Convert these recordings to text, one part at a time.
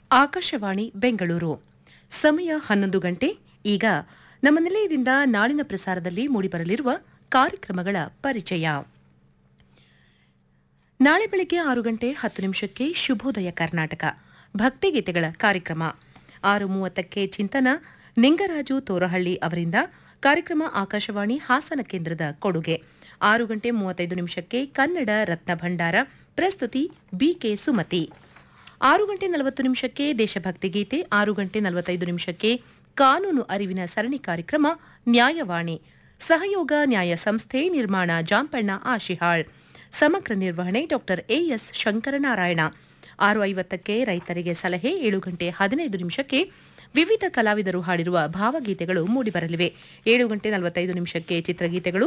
ಆಕಾಶವಾಣಿ ಬೆಂಗಳೂರು ಸಮಯ ಹನ್ನೊಂದು ಗಂಟೆ ಈಗ ನಮ್ಮ ನಿಲಯದಿಂದ ನಾಳಿನ ಪ್ರಸಾರದಲ್ಲಿ ಮೂಡಿಬರಲಿರುವ ಕಾರ್ಯಕ್ರಮಗಳ ಪರಿಚಯ ನಾಳೆ ಬೆಳಗ್ಗೆ ಆರು ಗಂಟೆ ಹತ್ತು ನಿಮಿಷಕ್ಕೆ ಶುಭೋದಯ ಕರ್ನಾಟಕ ಭಕ್ತಿಗೀತೆಗಳ ಕಾರ್ಯಕ್ರಮ ಆರು ಮೂವತ್ತಕ್ಕೆ ಚಿಂತನ ನಿಂಗರಾಜು ತೋರಹಳ್ಳಿ ಅವರಿಂದ ಕಾರ್ಯಕ್ರಮ ಆಕಾಶವಾಣಿ ಹಾಸನ ಕೇಂದ್ರದ ಕೊಡುಗೆ ಆರು ಗಂಟೆ ಮೂವತ್ತೈದು ನಿಮಿಷಕ್ಕೆ ಕನ್ನಡ ರತ್ನ ಭಂಡಾರ ಪ್ರಸ್ತುತಿ ಬಿಕೆ ಸುಮತಿ ಆರು ಗಂಟೆ ನಲವತ್ತು ನಿಮಿಷಕ್ಕೆ ದೇಶಭಕ್ತಿ ಗೀತೆ ಆರು ಗಂಟೆ ನಲವತ್ತೈದು ನಿಮಿಷಕ್ಕೆ ಕಾನೂನು ಅರಿವಿನ ಸರಣಿ ಕಾರ್ಯಕ್ರಮ ನ್ಯಾಯವಾಣಿ ಸಹಯೋಗ ನ್ಯಾಯ ಸಂಸ್ಥೆ ನಿರ್ಮಾಣ ಜಾಂಪಣ್ಣ ಆಶಿಹಾಳ್ ಸಮಗ್ರ ನಿರ್ವಹಣೆ ಡಾಕ್ಟರ್ ಎಎಸ್ ಶಂಕರನಾರಾಯಣ ಆರು ಐವತ್ತಕ್ಕೆ ರೈತರಿಗೆ ಸಲಹೆ ಏಳು ಗಂಟೆ ಹದಿನೈದು ನಿಮಿಷಕ್ಕೆ ವಿವಿಧ ಕಲಾವಿದರು ಹಾಡಿರುವ ಭಾವಗೀತೆಗಳು ಮೂಡಿಬರಲಿವೆ ಏಳು ಗಂಟೆ ನಲವತ್ತೈದು ನಿಮಿಷಕ್ಕೆ ಚಿತ್ರಗೀತೆಗಳು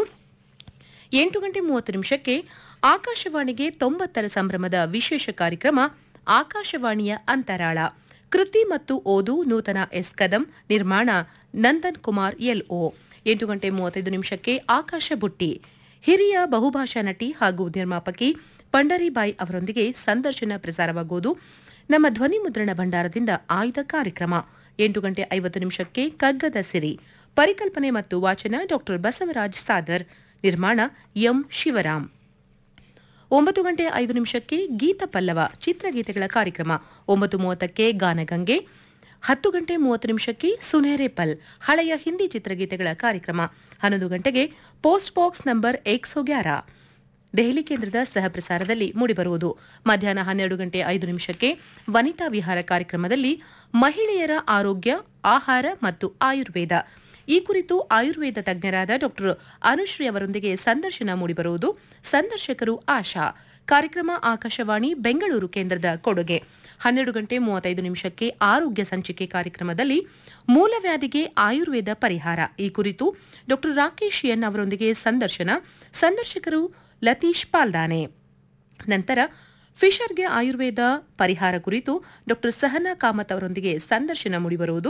ಎಂಟು ಗಂಟೆ ಮೂವತ್ತು ನಿಮಿಷಕ್ಕೆ ಆಕಾಶವಾಣಿಗೆ ತೊಂಬತ್ತರ ಸಂಭ್ರಮದ ವಿಶೇಷ ಕಾರ್ಯಕ್ರಮ ಆಕಾಶವಾಣಿಯ ಅಂತರಾಳ ಕೃತಿ ಮತ್ತು ಓದು ನೂತನ ಎಸ್ ಕದಂ ನಿರ್ಮಾಣ ನಂದನ್ ಕುಮಾರ್ ಎಲ್ಒ ಎಂಟು ಗಂಟೆ ಮೂವತ್ತೈದು ನಿಮಿಷಕ್ಕೆ ಆಕಾಶ ಬುಟ್ಟಿ ಹಿರಿಯ ಬಹುಭಾಷಾ ನಟಿ ಹಾಗೂ ನಿರ್ಮಾಪಕಿ ಪಂಡರಿಬಾಯಿ ಅವರೊಂದಿಗೆ ಸಂದರ್ಶನ ಪ್ರಸಾರವಾಗುವುದು ನಮ್ಮ ಧ್ವನಿ ಮುದ್ರಣ ಭಂಡಾರದಿಂದ ಆಯ್ದ ಕಾರ್ಯಕ್ರಮ ಎಂಟು ಗಂಟೆ ಐವತ್ತು ನಿಮಿಷಕ್ಕೆ ಕಗ್ಗದ ಸಿರಿ ಪರಿಕಲ್ಪನೆ ಮತ್ತು ವಾಚನ ಡಾಕ್ಟರ್ ಬಸವರಾಜ್ ಸಾದರ್ ನಿರ್ಮಾಣ ಎಂ ಶಿವರಾಮ್ ಒಂಬತ್ತು ಗಂಟೆ ಐದು ನಿಮಿಷಕ್ಕೆ ಗೀತ ಪಲ್ಲವ ಚಿತ್ರಗೀತೆಗಳ ಕಾರ್ಯಕ್ರಮ ಒಂಬತ್ತು ಮೂವತ್ತಕ್ಕೆ ಗಾನಗಂಗೆ ಹತ್ತು ಗಂಟೆ ಮೂವತ್ತು ನಿಮಿಷಕ್ಕೆ ಸುನೇರೆ ಪಲ್ ಹಳೆಯ ಹಿಂದಿ ಚಿತ್ರಗೀತೆಗಳ ಕಾರ್ಯಕ್ರಮ ಹನ್ನೊಂದು ಗಂಟೆಗೆ ಪೋಸ್ಟ್ ಬಾಕ್ಸ್ ನಂಬರ್ ಎಕ್ಸೋ ಗ್ಯಾರ ದೆಹಲಿ ಕೇಂದ್ರದ ಸಹ ಪ್ರಸಾರದಲ್ಲಿ ಮೂಡಿಬರುವುದು ಮಧ್ಯಾಹ್ನ ಹನ್ನೆರಡು ಗಂಟೆ ಐದು ನಿಮಿಷಕ್ಕೆ ವನಿತಾ ವಿಹಾರ ಕಾರ್ಯಕ್ರಮದಲ್ಲಿ ಮಹಿಳೆಯರ ಆರೋಗ್ಯ ಆಹಾರ ಮತ್ತು ಆಯುರ್ವೇದ ಈ ಕುರಿತು ಆಯುರ್ವೇದ ತಜ್ಞರಾದ ಡಾಕ್ಟರ್ ಅನುಶ್ರೀ ಅವರೊಂದಿಗೆ ಸಂದರ್ಶನ ಮೂಡಿಬರುವುದು ಸಂದರ್ಶಕರು ಆಶಾ ಕಾರ್ಯಕ್ರಮ ಆಕಾಶವಾಣಿ ಬೆಂಗಳೂರು ಕೇಂದ್ರದ ಕೊಡುಗೆ ಹನ್ನೆರಡು ಗಂಟೆ ಮೂವತ್ತೈದು ನಿಮಿಷಕ್ಕೆ ಆರೋಗ್ಯ ಸಂಚಿಕೆ ಕಾರ್ಯಕ್ರಮದಲ್ಲಿ ಮೂಲವ್ಯಾಧಿಗೆ ಆಯುರ್ವೇದ ಪರಿಹಾರ ಈ ಕುರಿತು ಡಾಕ್ಟರ್ ರಾಕೇಶ್ ಎನ್ ಅವರೊಂದಿಗೆ ಸಂದರ್ಶನ ಸಂದರ್ಶಕರು ಲತೀಶ್ ಪಾಲ್ದಾನೆ ನಂತರ ಫಿಶರ್ಗೆ ಆಯುರ್ವೇದ ಪರಿಹಾರ ಕುರಿತು ಡಾಕ್ಟರ್ ಸಹನಾ ಕಾಮತ್ ಅವರೊಂದಿಗೆ ಸಂದರ್ಶನ ಮೂಡಿಬರುವುದು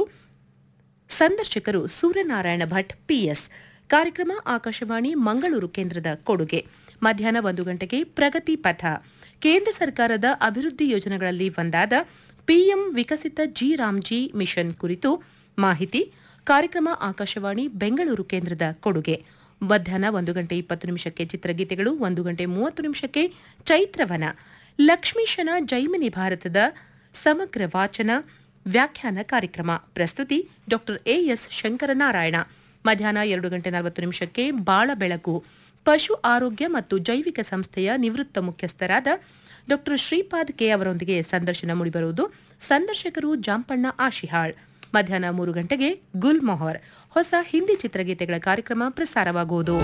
ಸಂದರ್ಶಕರು ಸೂರ್ಯನಾರಾಯಣ ಭಟ್ ಪಿಎಸ್ ಕಾರ್ಯಕ್ರಮ ಆಕಾಶವಾಣಿ ಮಂಗಳೂರು ಕೇಂದ್ರದ ಕೊಡುಗೆ ಮಧ್ಯಾಹ್ನ ಒಂದು ಗಂಟೆಗೆ ಪ್ರಗತಿ ಪಥ ಕೇಂದ್ರ ಸರ್ಕಾರದ ಅಭಿವೃದ್ಧಿ ಯೋಜನೆಗಳಲ್ಲಿ ಒಂದಾದ PM Viksit G Ramji mission ಕುರಿತು ಮಾಹಿತಿ ಕಾರ್ಯಕ್ರಮ ಆಕಾಶವಾಣಿ ಬೆಂಗಳೂರು ಕೇಂದ್ರದ ಕೊಡುಗೆ ಮಧ್ಯಾಹ್ನ ಒಂದು ಗಂಟೆ ಇಪ್ಪತ್ತು ನಿಮಿಷಕ್ಕೆ ಚಿತ್ರಗೀತೆಗಳು ಒಂದು ಗಂಟೆ ಮೂವತ್ತು ನಿಮಿಷಕ್ಕೆ ಚೈತ್ರವನ ಲಕ್ಷ್ಮೀಶನ ಜೈಮಿನಿ ಭಾರತದ ಸಮಗ್ರ ವಾಚನ ವ್ಯಾಖ್ಯಾನ ಕಾರ್ಯಕ್ರಮ ಪ್ರಸ್ತುತಿ ಡಾಕ್ಟರ್ ಎಎಸ್ ಶಂಕರನಾರಾಯಣ ಮಧ್ಯಾಹ್ನ ಎರಡು ಗಂಟೆ ನಲವತ್ತು ನಿಮಿಷಕ್ಕೆ ಬಾಳ ಬೆಳಕು ಪಶು ಆರೋಗ್ಯ ಮತ್ತು ಜೈವಿಕ ಸಂಸ್ಥೆಯ ನಿವೃತ್ತ ಮುಖ್ಯಸ್ಥರಾದ ಡಾಕ್ಟರ್ ಶ್ರೀಪಾದ್ ಕೆ ಅವರೊಂದಿಗೆ ಸಂದರ್ಶನ ಮೂಡಿಬರುವುದು ಸಂದರ್ಶಕರು ಜಾಂಪಣ್ಣ ಆಶಿಹಾಳ್ ಮಧ್ಯಾಹ್ನ ಮೂರು ಗಂಟೆಗೆ ಗುಲ್ ಮೊಹರ್ ಹೊಸ ಹಿಂದಿ ಚಿತ್ರಗೀತೆಗಳ ಕಾರ್ಯಕ್ರಮ ಪ್ರಸಾರವಾಗುವುದು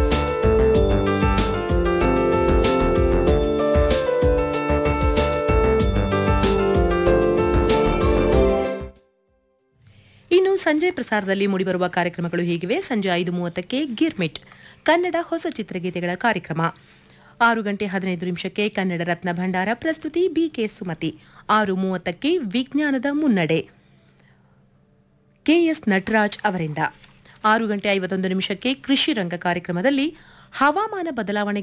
ಇನ್ನು ಸಂಜೆ ಪ್ರಸಾರದಲ್ಲಿ ಮೂಡಿಬರುವ ಕಾರ್ಯಕ್ರಮಗಳು ಹೀಗಿವೆ ಸಂಜೆ ಐದು ಮೂವತ್ತಕ್ಕೆ ಗಿರ್ಮಿಟ್ ಕನ್ನಡ ಹೊಸ ಚಿತ್ರಗೀತೆಗಳ ಕಾರ್ಯಕ್ರಮ ಆರು ಗಂಟೆ ಹದಿನೈದು ನಿಮಿಷಕ್ಕೆ ಕನ್ನಡ ರತ್ನ ಭಂಡಾರ ಪ್ರಸ್ತುತಿ ಬಿಕೆ ಸುಮತಿ ಆರು ಮೂವತ್ತಕ್ಕೆ ವಿಜ್ಞಾನದ ಮುನ್ನಡೆ ಕೆಎಸ್ ನಟರಾಜ್ ಅವರಿಂದ ಆರು ಗಂಟೆ ಐವತ್ತೊಂದು ನಿಮಿಷಕ್ಕೆ ಕೃಷಿ ರಂಗ ಕಾರ್ಯಕ್ರಮದಲ್ಲಿ ಹವಾಮಾನ ಬದಲಾವಣೆ